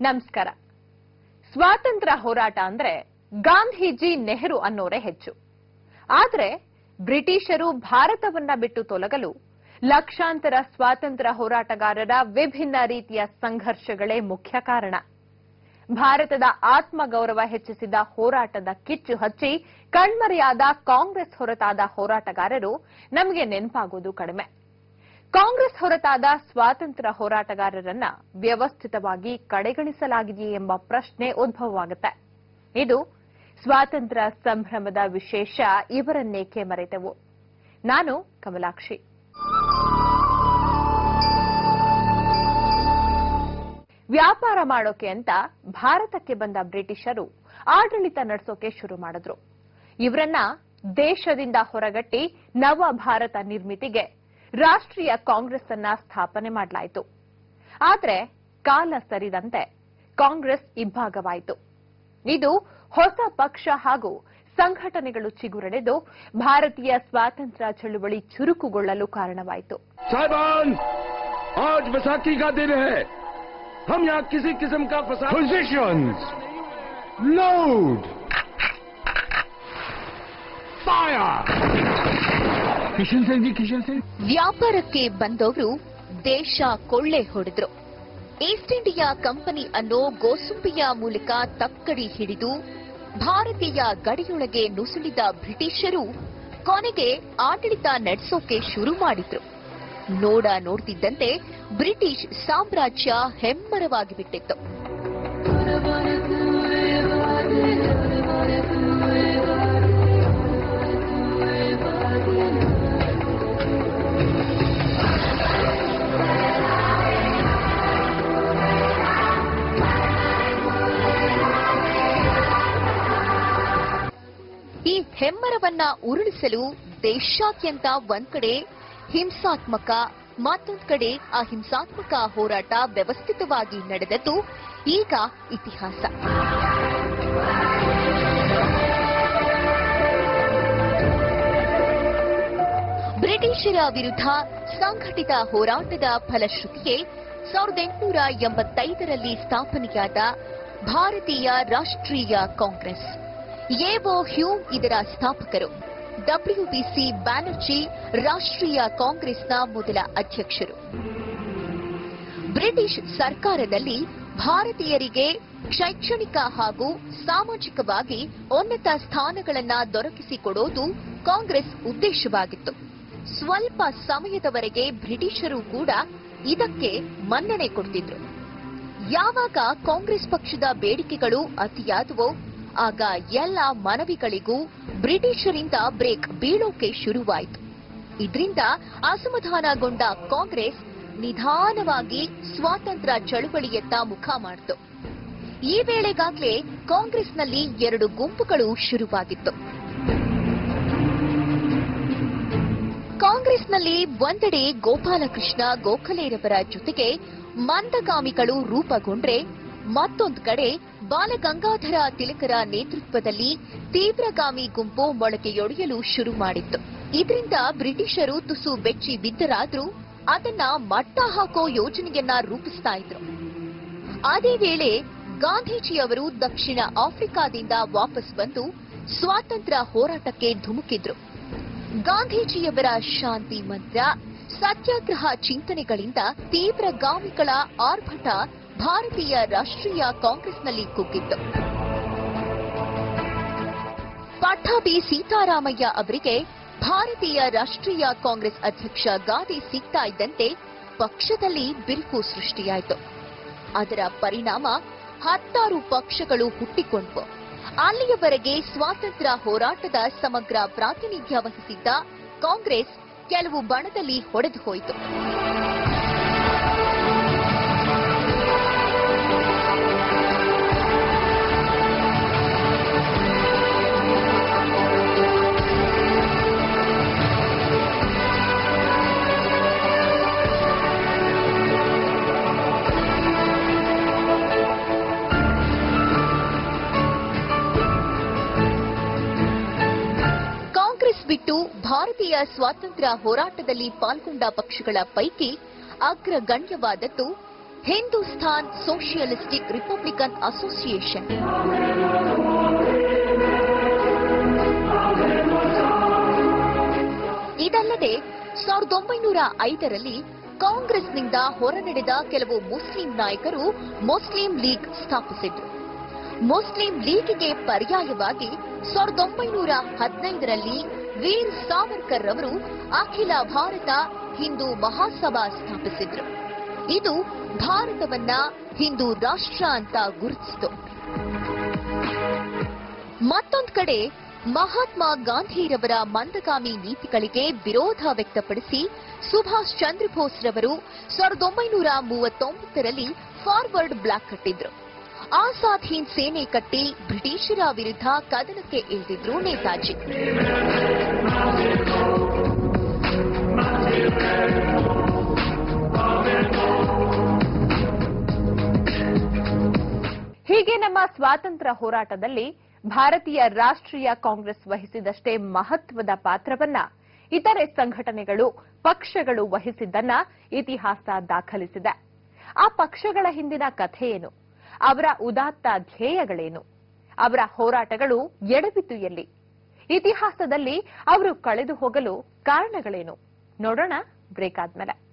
ನಮಸ್ಕಾರ ಸ್ವಾತಂತ್ರ್ಯ ಹೋರಾಟ ಅಂದ್ರೆ ಗಾಂಧೀಜಿ ನೆಹರು ಅನ್ನೋರೇ ಹೆಚ್ಚು ಆದ್ರೆ ಬ್ರಿಟಿಷರು ಭಾರತವನ್ನ ಬಿಟ್ಟು ತೊಲಗಲು ಲಕ್ಷಾಂತರ ಸ್ವಾತಂತ್ರ್ಯ ಹೋರಾಟಗಾರರ ವಿಭಿನ್ನ ರೀತಿಯ ಸಂಘರ್ಷಗಳೇ ಮುಖ್ಯ ಕಾರಣ ಭಾರತದ ಆತ್ಮಗೌರವ ಹೆಚ್ಚಿಸಿದ ಹೋರಾಟದ ಕಿಚ್ಚು ಹಚ್ಚಿ ಕಣ್ಮರೆಯಾದ ಕಾಂಗ್ರೆಸ್ ಹೊರತಾದ ಹೋರಾಟಗಾರರು ನಮಗೆ ನೆನಪಾಗೋದು ಕಡಿಮೆ ಕಾಂಗ್ರೆಸ್ ಹೊರತಾದ ಸ್ವಾತಂತ್ರ್ಯ ಹೋರಾಟಗಾರರನ್ನ ವ್ಯವಸ್ಥಿತವಾಗಿ ಕಡೆಗಣಿಸಲಾಗಿದೆಯೇ ಎಂಬ ಪ್ರಶ್ನೆ ಉದ್ಭವವಾಗುತ್ತೆ ಇದು ಸ್ವಾತಂತ್ರ್ಯ ಸಂಭ್ರಮದ ವಿಶೇಷ ಇವರನ್ನೇಕೆ ಮರೆತೆವು ನಾನು ಕಮಲಾಕ್ಷಿ ವ್ಯಾಪಾರ ಮಾಡೋಕೆ ಅಂತ ಭಾರತಕ್ಕೆ ಬಂದ ಬ್ರಿಟಿಷರು ಆಡಳಿತ ನಡೆಸೋಕೆ ಶುರು ಮಾಡಿದ್ರು ಇವರನ್ನ ದೇಶದಿಂದ ಹೊರಗಟ್ಟಿ ನವ ಭಾರತ ನಿರ್ಮಿತಿಗೆ ರಾಷ್ಟ್ರೀಯ ಕಾಂಗ್ರೆಸ್ ಅನ್ನ ಸ್ಥಾಪನೆ ಮಾಡಲಾಯಿತು ಆದ್ರೆ ಕಾಲ ಸರಿದಂತೆ ಕಾಂಗ್ರೆಸ್ ಇಬ್ಬಾಗವಾಯಿತು ಇದು ಹೊಸ ಪಕ್ಷ ಹಾಗೂ ಸಂಘಟನೆಗಳು ಚಿಗುರಡೆದು ಭಾರತೀಯ ಸ್ವಾತಂತ್ರ್ಯ ಚಳುವಳಿ ಚುರುಕುಗೊಳ್ಳಲು ಕಾರಣವಾಯಿತು साहिबान आज बैसाखी का दिन है हम यहाँ किसी किस्म का फसाद Positions! Load! Fire! Kishan Singh ji Kishan Singh ವ್ಯಾಪಾರಕ್ಕೆ ಬಂದವರು ದೇಶ ಕೊಳ್ಳೆ ಹೊಡೆದ್ರು ಈಸ್ಟ್ ಇಂಡಿಯಾ ಕಂಪನಿ ಅನ್ನೋ ಗೋಸುಂಬಿಯ ಮೂಲಕ ತಕ್ಕಡಿ ಹಿಡಿದು ಭಾರತೀಯ ಗಡಿಯೊಳಗೆ ನುಸುಳಿದ ಬ್ರಿಟಿಷರು ಕೊನೆಗೆ ಆಡಳಿತ ನಡೆಸೋಕೆ ಶುರು ಮಾಡಿದ್ರು ನೋಡ ನೋಡ್ತಿದ್ದಂತೆ ಬ್ರಿಟಿಷ್ ಸಾಮ್ರಾಜ್ಯ ಹೆಮ್ಮರವಾಗಿ ಬಿಟ್ಟಿತ್ತು ಈ ಹೆಮ್ಮರವನ್ನ ಉರುಳಿಸಲು ದೇಶಾದ್ಯಂತ ಒಂದ್ ಕಡೆ ಹಿಂಸಾತ್ಮಕ ಮತ್ತೊಂದ್ ಕಡೆ ಅಹಿಂಸಾತ್ಮಕ ಹೋರಾಟ ವ್ಯವಸ್ಥಿತವಾಗಿ ನಡೆದದ್ದು ಈಗ ಇತಿಹಾಸ ಬ್ರಿಟಿಷರ ವಿರುದ್ಧ ಸಂಘಟಿತ ಹೋರಾಟದ ಫಲಶ್ರುತಿಯೇ ಸಾವಿರದ ಎಂಟುನೂರ ಎಂಬತ್ತೈದರಲ್ಲಿ ಸ್ಥಾಪನೆಯಾದ ಭಾರತೀಯ ರಾಷ್ಟ್ರೀಯ ಕಾಂಗ್ರೆಸ್ ಎಒ ಹ್ಯೂಮ್ ಇದರ ಸ್ಥಾಪಕರು ಡಬ್ಲ್ಯೂಬಿಸಿ ಬ್ಯಾನರ್ಜಿ ರಾಷ್ಟ್ರೀಯ ಕಾಂಗ್ರೆಸ್ನ ಮೊದಲ ಅಧ್ಯಕ್ಷರು ಬ್ರಿಟಿಷ್ ಸರ್ಕಾರದಲ್ಲಿ ಭಾರತೀಯರಿಗೆ ಶೈಕ್ಷಣಿಕ ಹಾಗೂ ಸಾಮಾಜಿಕವಾಗಿ ಉನ್ನತ ಸ್ಥಾನಗಳನ್ನ ದೊರಕಿಸಿಕೊಡೋದು ಕಾಂಗ್ರೆಸ್ ಉದ್ದೇಶವಾಗಿತ್ತು ಸ್ವಲ್ಪ ಸಮಯದವರೆಗೆ ಬ್ರಿಟಿಷರು ಕೂಡ ಇದಕ್ಕೆ ಮನ್ನಣೆ ಕೊಡ್ತಿದ್ರು ಯಾವಾಗ ಕಾಂಗ್ರೆಸ್ ಪಕ್ಷದ ಬೇಡಿಕೆಗಳು ಅತಿಯಾದವೋ ಆಗ ಎಲ್ಲ ಮನವಿಗಳಿಗೂ ಬ್ರಿಟಿಷರಿಂದ ಬ್ರೇಕ್ ಬೀಳೋಕೆ ಶುರುವಾಯಿತು ಇದರಿಂದ ಅಸಮಾಧಾನಗೊಂಡ ಕಾಂಗ್ರೆಸ್ ನಿಧಾನವಾಗಿ ಸ್ವಾತಂತ್ರ್ಯ ಚಳುವಳಿಯತ್ತ ಮುಖ ಮಾಡಿತು ಈ ವೇಳೆಗಾಗಲೇ ಕಾಂಗ್ರೆಸ್ನಲ್ಲಿ ಎರಡು ಗುಂಪುಗಳು ಶುರುವಾಗಿತ್ತು ಕಾಂಗ್ರೆಸ್ನಲ್ಲಿ ಒಂದೆಡೆ ಗೋಪಾಲಕೃಷ್ಣ ಗೋಖಲೆರವರ ಜೊತೆಗೆ ಮಂದಗಾಮಿಗಳು ರೂಪುಗೊಂಡ್ರೆ ಮತ್ತೊಂದು ಕಡೆ ಬಾಲಗಂಗಾಧರ ತಿಲಕರ ನೇತೃತ್ವದಲ್ಲಿ ತೀವ್ರಗಾಮಿ ಗುಂಪು ಮೊಳಕೆಯೊಡೆಯಲು ಶುರು ಮಾಡಿತ್ತು ಇದರಿಂದ ಬ್ರಿಟಿಷರು ತುಸು ಬೆಚ್ಚಿ ಬಿದ್ದರಾದ್ರೂ ಅದನ್ನ ಮಟ್ಟ ಹಾಕೋ ಯೋಜನೆಯನ್ನ ರೂಪಿಸ್ತಾ ಇದ್ರು ಅದೇ ವೇಳೆ ಗಾಂಧೀಜಿಯವರು ದಕ್ಷಿಣ ಆಫ್ರಿಕಾದಿಂದ ವಾಪಸ್ ಬಂದು ಸ್ವಾತಂತ್ರ್ಯ ಹೋರಾಟಕ್ಕೆ ಧುಮುಕಿದ್ರು ಗಾಂಧೀಜಿಯವರ ಶಾಂತಿ ಮಂತ್ರ ಸತ್ಯಾಗ್ರಹ ಚಿಂತನೆಗಳಿಂದ ತೀವ್ರಗಾಮಿಗಳ ಆರ್ಭಟ ಭಾರತೀಯ ರಾಷ್ಟ್ರೀಯ ಕಾಂಗ್ರೆಸ್ನಲ್ಲಿ ಕುಗ್ಗಿತ್ತು ಪಟ್ಟಾಭಿ ಸೀತಾರಾಮಯ್ಯ ಅವರಿಗೆ ಭಾರತೀಯ ರಾಷ್ಟ್ರೀಯ ಕಾಂಗ್ರೆಸ್ ಅಧ್ಯಕ್ಷ ಗಾದಿ ಸಿಗ್ತಾ ಇದ್ದಂತೆ ಪಕ್ಷದಲ್ಲಿ ಬಿರುಕು ಸೃಷ್ಟಿಯಾಯಿತು ಅದರ ಪರಿಣಾಮ ಹತ್ತಾರು ಪಕ್ಷಗಳು ಹುಟ್ಟಿಕೊಂಡ್ವು ಅಲ್ಲಿಯವರೆಗೆ ಸ್ವಾತಂತ್ರ್ಯ ಹೋರಾಟದ ಸಮಗ್ರ ಪ್ರಾತಿನಿಧ್ಯ ವಹಿಸಿದ್ದ ಕಾಂಗ್ರೆಸ್ ಕೆಲವು ಬಣದಲ್ಲಿ ಹೊಡೆದು ಹೋಯಿತು ಕಾಂಗ್ರೆಸ್ ಬಿಟ್ಟು ಭಾರತೀಯ ಸ್ವಾತಂತ್ರ್ಯ ಹೋರಾಟದಲ್ಲಿ ಪಾಲ್ಗೊಂಡ ಪಕ್ಷಗಳ ಪೈಕಿ ಅಗ್ರಗಣ್ಯವಾದದ್ದು ಹಿಂದೂಸ್ತಾನ್ ಸೋಷಿಯಲಿಸ್ಟಿಕ್ ರಿಪಬ್ಲಿಕನ್ ಅಸೋಸಿಯೇಷನ್ ಇದಲ್ಲದೆ ಸಾವಿರದ ಒಂಬೈನೂರ ಐದರಲ್ಲಿ ಕಾಂಗ್ರೆಸ್ನಿಂದ ಹೊರನಡೆದ ಕೆಲವು ಮುಸ್ಲಿಂ ನಾಯಕರು ಮುಸ್ಲಿಂ ಲೀಗ್ ಸ್ಥಾಪಿಸಿದ್ರು ಮುಸ್ಲಿಂ ಲೀಗ್ಗೆ ಪರ್ಯಾಯವಾಗಿ ಸಾವಿರದ ಒಂಬೈನೂರ ಹದಿನೈದರಲ್ಲಿ ವೀರ್ ಸಾವರ್ಕರ್ ರವರು ಅಖಿಲ ಭಾರತ ಹಿಂದೂ ಮಹಾಸಭಾ ಸ್ಥಾಪಿಸಿದ್ರು ಇದು ಭಾರತವನ್ನ ಹಿಂದೂ ರಾಷ್ಟ್ರ ಅಂತ ಗುರುತಿಸಿತು ಮತ್ತೊಂದು ಕಡೆ ಮಹಾತ್ಮ ಗಾಂಧಿರವರ ಮಂದಗಾಮಿ ನೀತಿಗಳಿಗೆ ವಿರೋಧ ವ್ಯಕ್ತಪಡಿಸಿ ಸುಭಾಷ್ ಚಂದ್ರ ಬೋಸ್ ರವರು ಸಾವಿರದ ಒಂಬೈನೂರ ಮೂವತ್ತೊಂಬತ್ತರಲ್ಲಿ ಫಾರ್ವರ್ಡ್ ಬ್ಲಾಕ್ ಕಟ್ಟಿದ್ರು ಆಜಾದ್ ಹಿಂದ್ ಸೇನೆ ಕಟ್ಟಿ ಬ್ರಿಟಿಷರ ವಿರುದ್ಧ ಕದನಕ್ಕೆ ಇಳಿದಿದ್ರು ನೇತಾಜಿ ಹೀಗೆ ನಮ್ಮ ಸ್ವಾತಂತ್ರ್ಯ ಹೋರಾಟದಲ್ಲಿ ಭಾರತೀಯ ರಾಷ್ಟ್ರೀಯ ಕಾಂಗ್ರೆಸ್ ವಹಿಸಿದಷ್ಟೇ ಮಹತ್ವದ ಪಾತ್ರವನ್ನ ಇತರೆ ಸಂಘಟನೆಗಳು ಪಕ್ಷಗಳು ವಹಿಸಿದ್ದನ್ನ ಇತಿಹಾಸ ದಾಖಲಿಸಿದೆ ಆ ಪಕ್ಷಗಳ ಹಿಂದಿನ ಕಥೆ ಏನು ಅವರ ಉದಾತ್ತ ಧ್ಯೇಯಗಳೇನು ಅವರ ಹೋರಾಟಗಳು ಎಡವಿತು ಎಲ್ಲಿ ಇತಿಹಾಸದಲ್ಲಿ ಅವರು ಕಳೆದು ಹೋಗಲು ಕಾರಣಗಳೇನು ನೋಡೋಣ ಬ್ರೇಕ್ ಆದ್ಮೇಲೆ